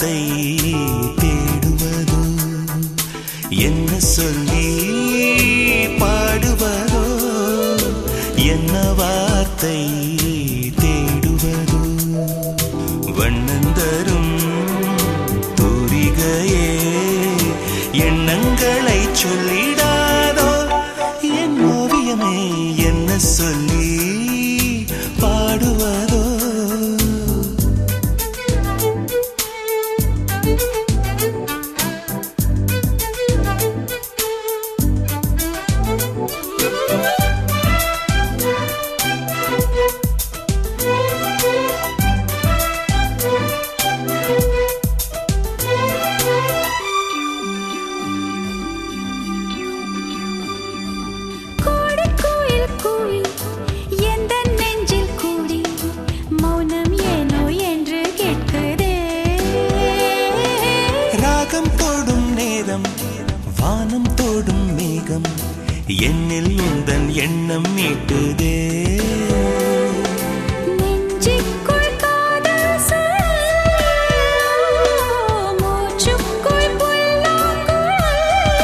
வார்த்தை தேடுவதோ என்ன சொல்லி பாடுவதோ என்ன வார்த்தை தேடுவதோ வண்ணந்தரும் தூரிகையே எண்ணங்களை சொல்லிடாதோ என் ஓவியமே என்ன சொல்லி பாடுவதோ கோடி கோயில் கூடி எந்த நெஞ்சில் கூடி மௌனம் ஏனோ என்று கேட்குதே ராகம் தோடும் நேரம் வானம் தோடும் மேகம் என்னில் உந்தன் எண்ணம் மீட்டுதே நெஞ்சுக்குள் காதல் சொல் மூச்சுக்குள் புல்லாங்குழல்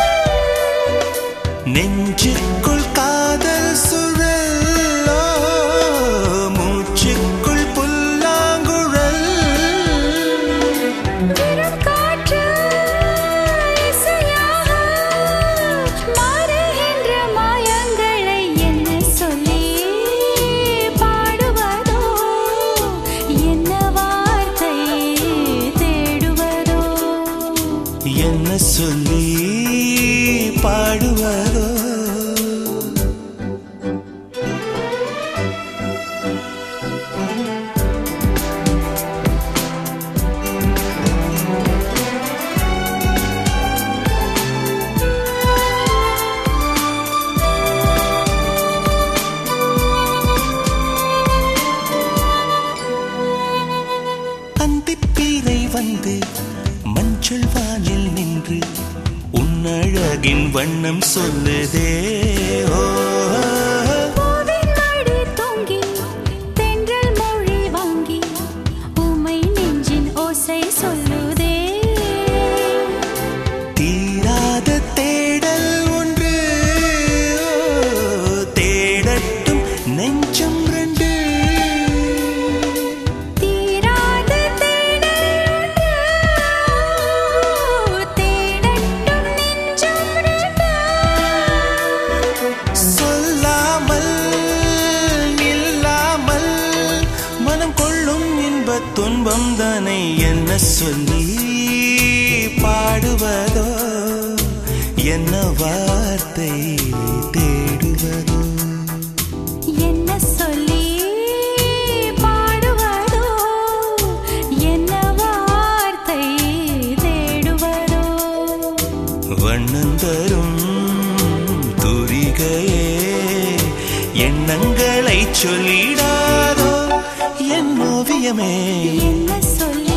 நெஞ்சுக்குள் காதல் சுழலோ மூச்சுக்குள் புல்லாங்குழல் வெறும் காற்று இசையாக மாறுகின்ற மாயங்களை என்ன சொல்லி பாடுவதோ என்ன வார்த்தை தேடுவதோ என்ன சொல்லி பாடுவதோ அந்திப்பீரை வந்து மஞ்சள் வானில் நின்று உன்னழகின் வண்ணம் சொல்லுதே ஓ பூவின் மடி தொங்கி தென்றல் மொழி வாங்கி உமை நெஞ்சின் ஓசை சொல்லுதே தீராத தேடல் ஒன்று ஓ, தேடட்டும் நெஞ்சம் ரெண்டு தீராத தேடல் ஒன்று தேடட்டும் நெஞ்சம் ரெண்டு. சொல்லாமல் நில்லாமல் மனம் கொள்ளும் இன்பத் துன்பம் தானே என்ன சொல்லி பாடுவதோ என்ன வார்த்தை தேடுவதோ என்ன சொல்லி பாடுவதோ என்ன வார்த்தை தேடுவதோ வண்ணம் தரும் துரிகையே எண்ணங்களை சொல்லிடாதோ என் ஓவியமே என்ன சொல்லி